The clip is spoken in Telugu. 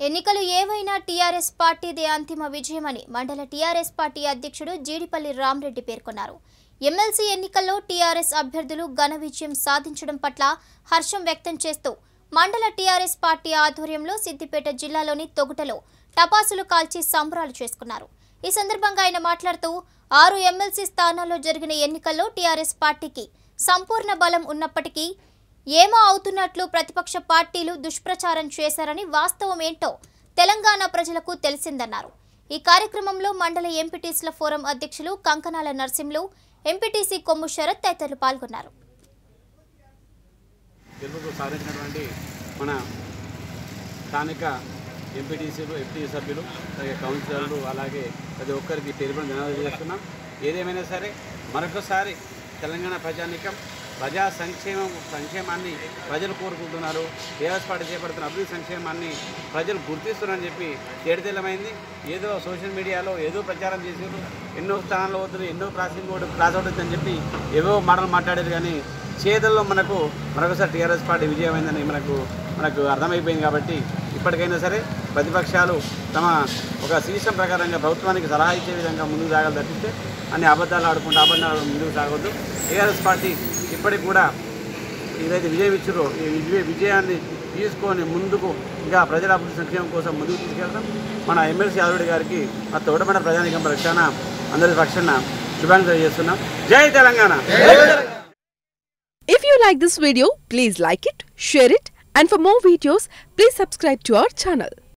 ఎన్నికలు ఏవైనా టీఆర్ఎస్ పార్టీదే అంతిమ విజయమని మండల టీఆర్ఎస్ పార్టీ అధ్యక్షుడు జీడిపల్లి రామరెడ్డి పేర్కొన్నారు ఎమ్మెల్సీ ఎన్నికల్లో టీఆర్ఎస్ అభ్యర్థులు ఘన విజయం సాధించడం పట్ల హర్షం వ్యక్తం చేస్తూ మండల టీఆర్ఎస్ పార్టీ ఆధ్వర్యంలో సిద్దిపేట జిల్లాలోని తొగుటలో టపాసులు కాల్చి సంబరాలు చేసుకున్నారు ఈ సందర్భంగా ఆయన మాట్లాడుతూ ఆరు ఎమ్మెల్సీ స్థానాల్లో జరిగిన ఎన్నికల్లో టీఆర్ఎస్ పార్టీకి సంపూర్ణ బలం ఉన్నప్పటికీ ఏమో అవుతున్నట్లు ప్రతిపక్ష పార్టీలు దుష్ప్రచారం చేశారని వాస్తవం ఏంటో తెలంగాణ ప్రజలకు తెలిసిందన్నారు ఈ కార్యక్రమంలో మండల ఎంపీటీసీల ఫోరం అధ్యక్షులు కంకనాల నర్సింలు ఎంపీటీసీ కొమ్ము శరత్ తదితరులు పాల్గొన్నారు గెలుపుకు సాధించినటువంటి మన స్థానిక ఎంపీటీసీలు ఎంపీ సభ్యులు అలాగే కౌన్సిలర్లు అలాగే ప్రతి ఒక్కరికి పేరు ధన్యవాదాలు చేస్తున్నాం ఏదేమైనా సరే మరొకసారి తెలంగాణ ప్రజానికం ప్రజా సంక్షేమం సంక్షేమాన్ని ప్రజలు కోరుకుంటున్నారు టీఆర్ఎస్ పార్టీ చేపడుతున్న అభివృద్ధి సంక్షేమాన్ని ప్రజలు గుర్తిస్తున్నారని చెప్పి తేడితెల్లమైంది ఏదో సోషల్ మీడియాలో ఏదో ప్రచారం చేసారు ఎన్నో స్థానాల్లో వద్దు ఎన్నో క్రాసింగ్ బోర్డు క్రాస్ అవుట్ అని చెప్పి ఏవో మాటలు మాట్లాడారు కానీ చేతల్లో మనకు మరొకసారి టీఆర్ఎస్ పార్టీ విజయమైందని మనకు మనకు అర్థమైపోయింది కాబట్టి ఇప్పటికైనా సరే ప్రతిపక్షాలు తమ ఒక సిస్టమ్ ప్రకారంగా ప్రభుత్వానికి సలహా ఇచ్చే విధంగా ముందుకు సాగాలి తప్పిస్తే అన్ని అబద్ధాలు ఆడుకుంటూ అబద్ధాలు ముందుకు సాగొద్దు టీఆర్ఎస్ పార్టీ ఇప్పటికి కూడా ఏదైతే విజయం ఇచ్చారో ఈ విజయ విజయాన్ని తీసుకొని ముందుకు ఇంకా ప్రజల అభివృద్ధి సంక్షేమం కోసం ముందుకు తీసుకెళ్తాం మన ఎమ్మెల్సీ ఆల్రెడ్డి గారికి మా తోటమైన ప్రజానికం పక్షాన అందరి పక్షాన శుభాకాంక్షలు తెలియజేస్తున్నాం జై Telangana If you like this video, please like it, share it, and for more videos, please subscribe to our channel.